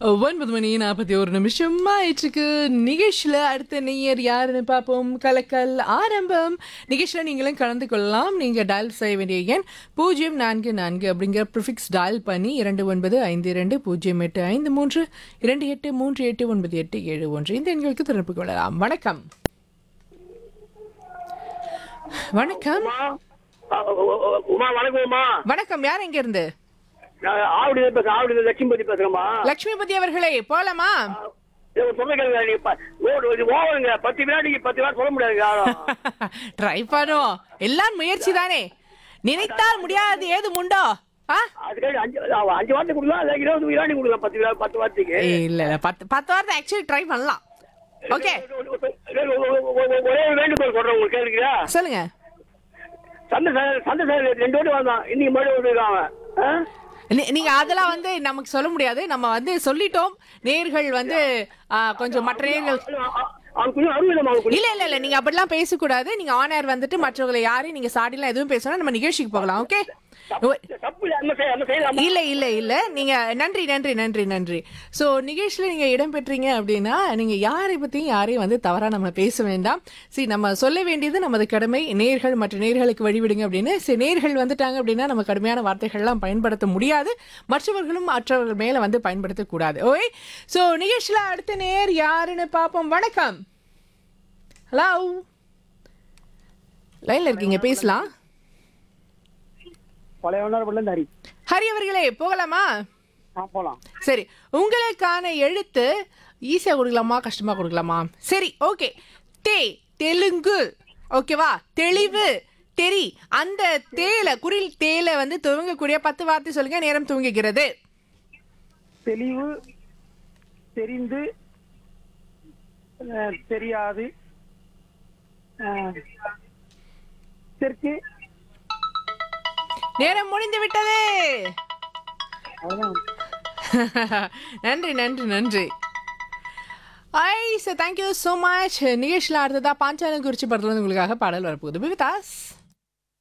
ஒன்பது மணி நாற்பத்தி ஒரு நிமிஷம் ஆயிடுச்சுக்கு நிகழ்ச்சியில் அடுத்த நேயர் யாருன்னு பார்ப்போம் கலக்கல் ஆரம்பம் நிகழ்ச்சியில் நீங்களும் கலந்து கொள்ளலாம் நீங்கள் டயல் செய்ய வேண்டிய எண் பூஜ்ஜியம் நான்கு நான்கு அப்படிங்கிற ப்ரிஃபிக்ஸ் டயல் பண்ணி இரண்டு ஒன்பது ஐந்து இரண்டு பூஜ்ஜியம் எட்டு ஐந்து மூன்று இரண்டு எட்டு மூன்று எட்டு ஒன்பது எட்டு ஏழு ஒன்று இந்த எண்களுக்கு தொடர்பு கொள்ளலாம் வணக்கம் வணக்கம் உமா ஆ, உ- உ- உமா வணக்கம் உமா வணக்கம் யார் எங்க இருந்து நான் ஆவடி பேசுறேன் ஆவடி லட்சுமிபதி பேசுறேம்மா லட்சுமிபதி அவர்களே போலாமா சொல்லுங்க நீங்க ப- ஓடு இது ஓவருங்க பத்து வினாடிக்கு பத்து வினாடி சொல்ல முடியாதுங்க யாரும் ட்ரை பண்ணுவோம் எல்லாம் முயற்சி தானே நினைத்தால் முடியாது ஏது உண்டோ ஆ அதுக்காக அஞ்சு ஆ, அஞ்சு வார்த்தை கொடுக்கலாம் இல்லை இருபது வினாடி கொடுக்கலாம் பத்து வினா- பத்து வார்த்தைக்கு ஏய், இல்ல இல்ல பத்து பத்து வாரத்தை ஆக்சுவலி ட்ரை பண்ணலாம் ஓகே ஒரே ஒரு வேண்டுகோள் சொல்றேன் உங்களுக்கு கேளுங்க சொல்லுங்க சந்தை சார் சந்தை சார் ரெண்டு வாட்டி வந்தான் இன்னைக்கு மறுபடியும் வந்துருக்காங்க ஆ? நீ- நீங்க அதெல்லாம் வந்து நமக்கு சொல்ல முடியாது நம்ம வந்து சொல்லிட்டோம் நேர்கள் வந்து ஆ, கொஞ்சம் மற்ற நேர்கள் அவன் கொஞ்சம் அருவிதம் அவன் கொஞ்சம் இல்ல இல்ல இல்ல நீங்க அப்படிலாம் பேசக்கூடாது நீங்க ஆன் ஏர் வந்துட்டு மற்றவங்களை யாரையும் நீங்க சாடிலாம் எதுவும் பேசணும் நம்ம நிகழ்ச்சிக்கு போகலாம் ஓகே தப்பு இல்லை அந்த சைடு அந்த சைடு இல்ல இல்ல இல்ல நீங்க நன்றி நன்றி நன்றி நன்றி சோ நிகழ்ச்சியில நீங்க இடம் பெற்றீங்க அப்படின்னா நீங்க யாரை பத்தியும் யாரையும் வந்து தவறா நம்ம பேச வேண்டாம் சரி நம்ம சொல்ல வேண்டியது நமது கடமை நேர்கள் மற்ற நேர்களுக்கு வழிவிடுங்க அப்படின்னு சரி நேர்கள் வந்துட்டாங்க அப்படின்னா நம்ம கடுமையான வார்த்தைகள்லாம் பயன்படுத்த முடியாது மற்றவர்களும் மற்றவர்கள் மேல வந்து பயன்படுத்தக்கூடாது ஓய் சோ நிகழ்ச்சியில அடுத்த நேர் யாருன்னு பார்ப்போம் வணக்கம் ஹலோ லைன்ல இருக்கீங்க பேசலாம் பழைய ஒன்றார் ஹரி ஹரி அவர்களே போகலாமா ஆ போலாம் சரி உங்களுக்கான எழுத்து ஈஸியாக கொடுக்கலாமா கஷ்டமாக கொடுக்கலாமா சரி ஓகே தே தெலுங்கு ஓகேவா தெளிவு தெரி அந்த தேல குரில் தேல வந்து துவங்கக்கூடிய பத்து வார்த்தை சொல்லுங்க நேரம் துவங்குகிறது தெளிவு தெரிந்து அஹ், தெரியாது அஹ், தெற்கு நேரம் முடிந்து விட்டது அவ்வளவுதான். நன்றி நன்றி நன்றி ஐ சார் தேங்க்யூ ஸோ மச் நிகழ்ச்சியில் அடுத்ததா பாஞ்சாலம் குறிச்சி படத்துல இருந்து உங்களுக்காக பாடல் வரப்போகுது பிவிதாஸ்